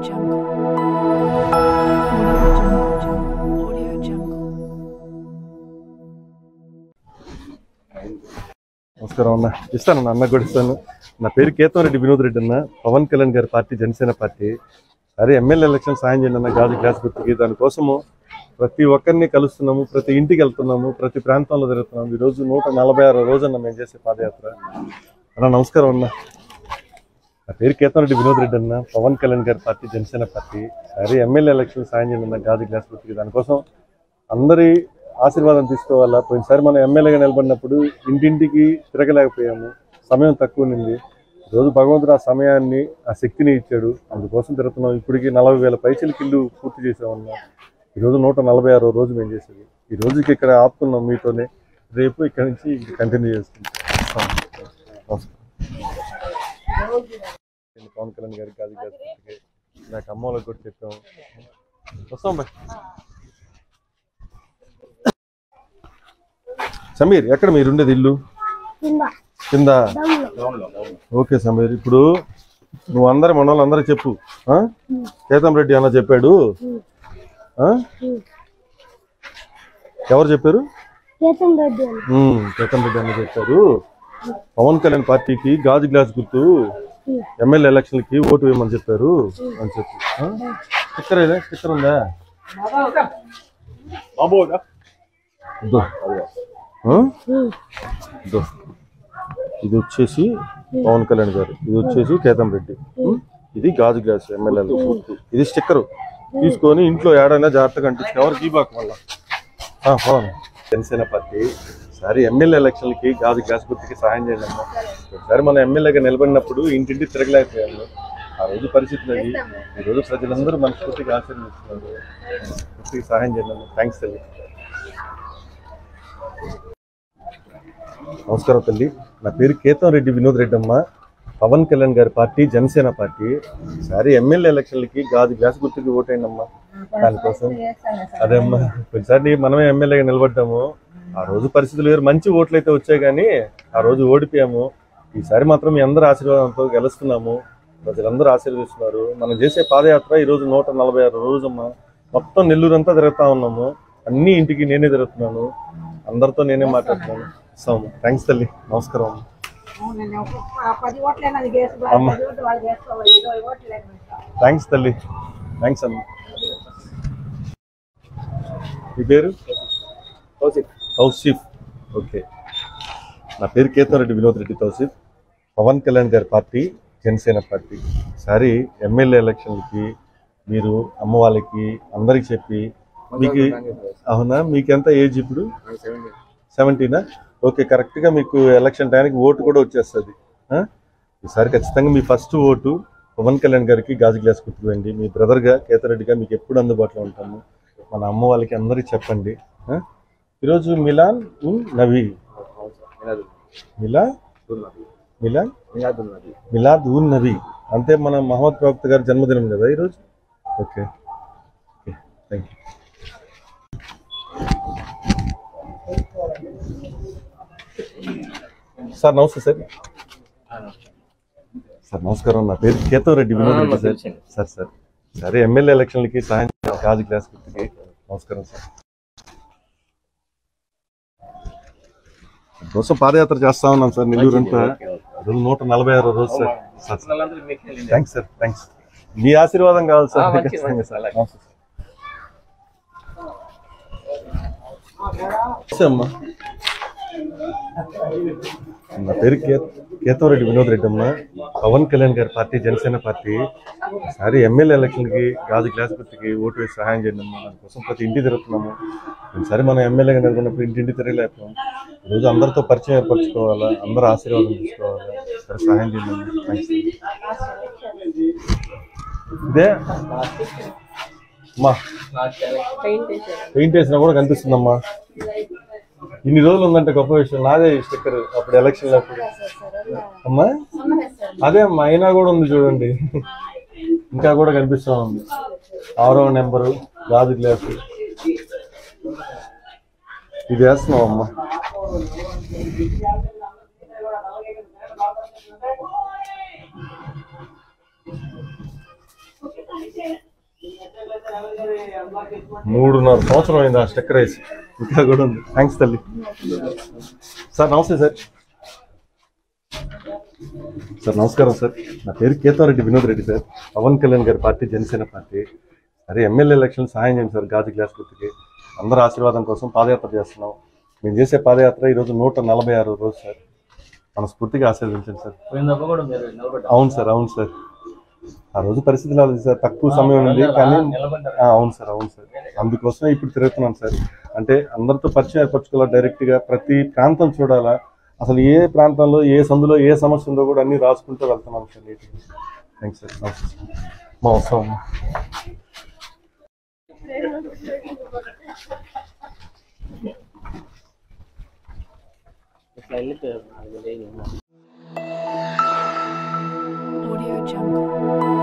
Jungle. Audio Jungle. Audio Jungle. నమస్కారం అన్న ఇస్తాను అన్న కూడా ఇస్తాను నా పేరు కేతం రెడ్డి వినోద్ రెడ్డి అన్న పవన్ కళ్యాణ్ గారి పార్టీ జనసేన పార్టీ అదే ఎమ్మెల్యే ఎలక్షన్ సాయం చేయండి అన్న గాజు గ్లాస్ గుర్తుకి దానికోసము ప్రతి ఒక్కరిని కలుస్తున్నాము ప్రతి ఇంటికి వెళ్తున్నాము ప్రతి ప్రాంతంలో తిరుగుతున్నాము ఈ రోజు నూట నలభై ఆరో రోజు అన్న మేము చేసే పాదయాత్ర అన్న నమస్కారం అన్న నా పేరు కేతం రెడ్డి వినోద్ రెడ్డి అన్న పవన్ కళ్యాణ్ గారి పార్టీ జనసేన పార్టీ అదే ఎమ్మెల్యే ఎలక్షన్ సాయం చేయండి అన్న గాజు గ్లాస్ గుర్తుకి దానికోసం అందరి ఆశీర్వాదం తీసుకోవాలా పోయినసారి మనం ఎమ్మెల్యేగా నిలబడినప్పుడు ఇంటింటికి తిరగలేకపోయాము సమయం తక్కువ ఉంది రోజు భగవంతుడు ఆ సమయాన్ని ఆ శక్తిని ఇచ్చాడు అందుకోసం తిరుగుతున్నాం ఇప్పటికి నలభై వేల పైసలకి ఇల్లు పూర్తి చేసామన్నా ఈరోజు నూట నలభై ఆరో రోజు మేము చేసేది ఈ రోజుకి ఇక్కడ ఆపుతున్నాం మీతోనే రేపు ఇక్కడ నుంచి కంటిన్యూ చేసుకుంటాం నమస్కారం నేను పవన్ కళ్యాణ్ గారికి కాదు గారికి నాకు అమ్మ వాళ్ళకి కూడా చెప్పాము వస్తాం బాయ్ సమీర్ ఎక్కడ మీరు ఉండేది ఇల్లు కింద ఓకే సమీర్ ఇప్పుడు నువ్వు అందరి మన వాళ్ళందరికీ చెప్పు ఆ? కేతం రెడ్డి అన్న చెప్పాడు ఆ? ఎవరు చెప్పారు కేతం రెడ్డి అని ఉమ్, కేతం రెడ్డి అన్న చెప్పారు పవన్ కళ్యాణ్ పార్టీకి గాజు గ్లాస్ గుర్తు ఎమ్మెల్యే ఎలక్షన్లకి ఓటు వేయమని చెప్పారు అని చెప్పి ఆ? స్టిక్కర్ ఏదా స్టిక్కర్ ఉందా ఇదో. ఆ? ఇదో. ఇది వచ్చేసి పవన్ కళ్యాణ్ గారు ఇది వచ్చేసి కేతం రెడ్డి ఉం? ఇది గాజు గ్లాస్ ఎమ్మెల్యే ఇది స్టిక్కర్ తీసుకొని ఇంట్లో ఏడైనా జాగ్రత్తగా అంటించి ఎవరికి బాకు మళ్ళా ఆ, పవన్ జనసేన పార్టీ సరే ఎమ్మెల్యే ఎలక్షన్లకి గాజు గ్లాస్ గుర్తుకి సహాయం చేయండి అమ్మా ఒకసారి మన ఎమ్మెల్యేగా నిలబడినప్పుడు ఇంటింటి తిరగలేకపోయాము ఆ రోజు పరిస్థితి అది ఈ రోజు ప్రజలందరూ మనస్ఫూర్తిగా ఆశీర్వదిస్తున్నారు పూర్తిగా సహాయం చేయండి అమ్మా థ్యాంక్స్ తల్లి నమస్కారం తల్లి నా పేరు కేతం రెడ్డి వినోద్ రెడ్డి అమ్మ పవన్ కళ్యాణ్ గారి పార్టీ జనసేన పార్టీ సరే ఎమ్మెల్యే ఎలక్షన్లకి గాజు గ్లాస్ గుర్తుకి ఓటైంది అమ్మా దానికోసం అదే అమ్మా ఒకసారి మనమే ఎమ్మెల్యేగా నిలబడ్డాము ఆ రోజు పరిస్థితులు వేరు మంచి ఓట్లు అయితే వచ్చాయి కానీ ఆ రోజు ఓడిపోయాము ఈసారి మాత్రం మీ అందరి ఆశీర్వాదంతో గెలుస్తున్నాము ప్రజలందరూ ఆశీర్వదిస్తున్నారు మనం చేసే పాదయాత్ర ఈ రోజు నూట నలభై ఆరు రోజమ్మా మొత్తం నెల్లూరు అంతా తిరుగుతా ఉన్నాము అన్ని ఇంటికి నేనే తిరుగుతున్నాను అందరితో నేనే మాట్లాడుతున్నాను ఇస్తాము థ్యాంక్స్ తల్లి నమస్కారం అమ్మ పది ఓట్లైనా అది వేసుకోవాలి అమ్మ. పది ఓట్లు వాళ్ళు వేసుకోవాలి ఇరవై ఓట్లు లేకుండా థ్యాంక్స్ తల్లి థ్యాంక్స్ అమ్మ మీ పేరు తౌసిఫ్ ఓకే నా పేరు కేతం రెడ్డి వినోద్ రెడ్డి తౌసిఫ్ పవన్ కళ్యాణ్ గారి పార్టీ జనసేన పార్టీ ఈసారి ఎమ్మెల్యే ఎలక్షన్లకి మీరు అమ్మ వాళ్ళకి అందరికి చెప్పి మీకు అవునా మీకు ఎంత ఏజ్ ఇప్పుడు సెవెంటీనా ఓకే కరెక్ట్గా మీకు ఎలక్షన్ టైంకి ఓటు కూడా వచ్చేస్తుంది ఆ? ఈసారి ఖచ్చితంగా మీ ఫస్ట్ ఓటు పవన్ కళ్యాణ్ గారికి గాజు గ్లాస్ గుర్తుకోండి మీ బ్రదర్గా కేతరెడ్డిగా మీకు ఎప్పుడు అందుబాటులో ఉంటాము మన అమ్మ వాళ్ళకి అందరికి చెప్పండి ఆ? ఈరోజు మిలాన్ ఉన్ నవీ మిలా మిలాన్ మిలాద్ ఉన్ నబీ అంటే మన మహమ్మద్ ప్రవక్త గారి జన్మదినం కదా ఈరోజు okay okay thank you sir నమస్తే సార్ సార్ నమస్కారం నా పేరు Ketav Reddy Vinod Reddy sir sir sir సరే ఎమ్మెల్యే ఎలక్షన్లకి సాయం చేయండి. గాజు గ్లాస్ గుర్తుకి నమస్కారం సార్ కోసం పాదయాత్ర చేస్తా ఉన్నాం సార్ నెల్లూరు అంతా రోజు నూట నలభై ఆరో రోజు sir sir thanks sir thanks మీ ఆశీర్వాదం కావాలి సార్ ఖచ్చితంగా సార్ నమస్తే సార్ నమస్తే అమ్మా నా పేరు కే కేతవరెడ్డి వినోద్ రెడ్డి అమ్మ పవన్ కళ్యాణ్ గారి పార్టీ జనసేన పార్టీ ఈసారి ఎమ్మెల్యే ఎలక్షన్కి గాజు గ్లాస్ గుర్తుకి ఓటు వేసి సహాయం చేయండి అమ్మా దానికోసం ప్రతి ఇంటి తిరుగుతున్నాము ఈసారి మనం ఎమ్మెల్యేగా నిలబడినప్పుడు ఇంటింటి తిరగలేకపోయాం ఈరోజు అందరితో పరిచయం ఏర్పరచుకోవాలా అందరూ ఆశీర్వాదం తీసుకోవాలా సరే సహాయం చేయండి అమ్మా. థాంక్స్. ఇదే అమ్మా పెయింట్ వేసినా కూడా కనిపిస్తుందమ్మా ఇన్ని రోజులు ఉందంటే గొప్ప విషయం నాదే ఈ స్టిక్కర్ అప్పుడు ఎలక్షన్ అప్పుడు అమ్మా అదే అమ్మా అయినా కూడా ఉంది చూడండి ఇంకా కూడా కనిపిస్తా ఉంది ఆరో నెంబరు గాజు గ్లాసు ఇది వేస్తున్నావు అమ్మా మూడున్నర సంవత్సరం అయింది ఆ స్టెక్కర్ వేసి ఇంకా కూడా ఉంది థ్యాంక్స్ తల్లి సార్ నమస్తే సార్ సార్ నమస్కారం సార్ నా పేరు కేతారెడ్డి వినోద్ రెడ్డి సార్ పవన్ కళ్యాణ్ గారి పార్టీ జనసేన పార్టీ అరే ఎమ్మెల్యే ఎలక్షన్ సహాయం చేయండి సార్ గాజు గ్లాస్ గుర్తుకి అందరూ ఆశీర్వాదం కోసం పాదయాత్ర చేస్తున్నాం మేము చేసే పాదయాత్ర ఈరోజు నూట నలభై ఆరు రోజు సార్ మన స్ఫూర్తిగా ఆశీర్వదించండి సార్ పోయినప్పుడు కూడా మీరు నిలబడ్డారు అవును సార్ అవును సార్ ఆ రోజు పరిస్థితులు అలా సార్ తక్కువ సమయం ఉంది కానీ నిలబడ్డారు ఆ, అవును సార్ అవును సార్ అందుకోసమే ఇప్పుడు తిరుగుతున్నాను సార్ అంటే అందరితో పరిచయం ఏర్పరచుకోవాలా డైరెక్ట్ గా ప్రతి ప్రాంతం చూడాలా అసలు ఏ ప్రాంతంలో ఏ సందులో ఏ సమస్య ఉందో కూడా అన్ని రాసుకుంటూ వెళ్తున్నాను సార్ నీట్గా థ్యాంక్స్ సార్ నమస్తే సార్ మా వస్తాం ఇట్లా వెళ్ళిపోయారు నాకు తెలియదు Audio Jungle.